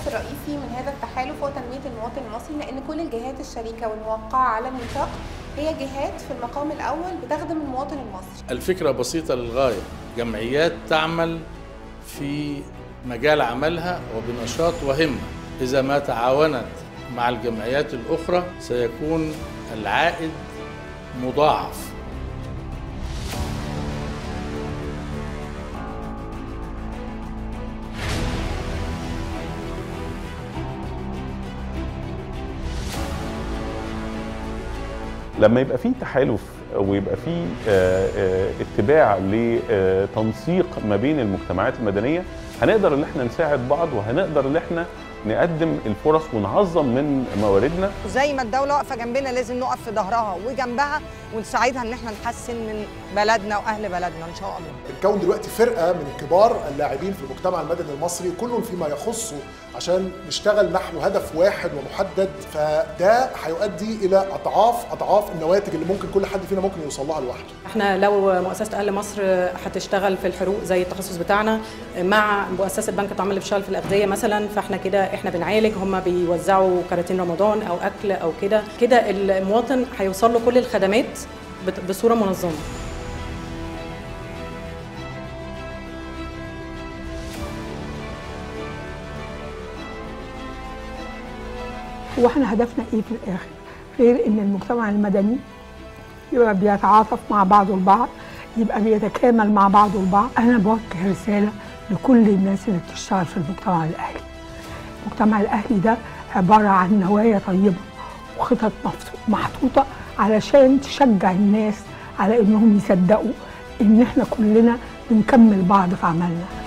الهدف الرئيسي من هذا التحالف هو تنمية المواطن المصري لأن كل الجهات الشريكة والموقعة على الميثاق هي جهات في المقام الأول بتخدم المواطن المصري الفكرة بسيطة للغاية جمعيات تعمل في مجال عملها وبنشاط وهمة إذا ما تعاونت مع الجمعيات الأخرى سيكون العائد مضاعف لما يبقى في تحالف ويبقى في آه، آه، اتباع لتنسيق ما بين المجتمعات المدنيه هنقدر ان احنا نساعد بعض وهنقدر ان احنا نقدم الفرص ونعظم من مواردنا وزي ما الدولة واقفة جنبنا لازم نقف في ظهرها وجنبها ونساعدها ان احنا نحسن من بلدنا واهل بلدنا ان شاء الله. بنكون دلوقتي فرقه من كبار اللاعبين في المجتمع المدني المصري كل فيما يخصه عشان نشتغل نحو هدف واحد ومحدد فده هيؤدي الى اضعاف اضعاف النواتج اللي ممكن كل حد فينا ممكن يوصل لها لوحده. احنا لو مؤسسه اهل مصر هتشتغل في الحروق زي التخصص بتاعنا مع مؤسسه بنك الطعام اللي بتشتغل في الاغذيه مثلا فاحنا كده احنا بنعالج هم بيوزعوا كراتين رمضان او اكل او كده كده المواطن هيوصل له كل الخدمات بت- بصوره منظمه هو احنا هدفنا ايه في الاخر غير ان المجتمع المدني يبقى بيتعاطف مع بعضه البعض يبقى بيتكامل مع بعضه البعض انا بوجه رساله لكل الناس اللي بتشتغل في المجتمع الاهلي المجتمع الاهلي ده عباره عن نوايا طيبه وخطط مفت- محطوطه علشان تشجع الناس على انهم يصدقوا ان احنا كلنا بنكمل بعض في عملنا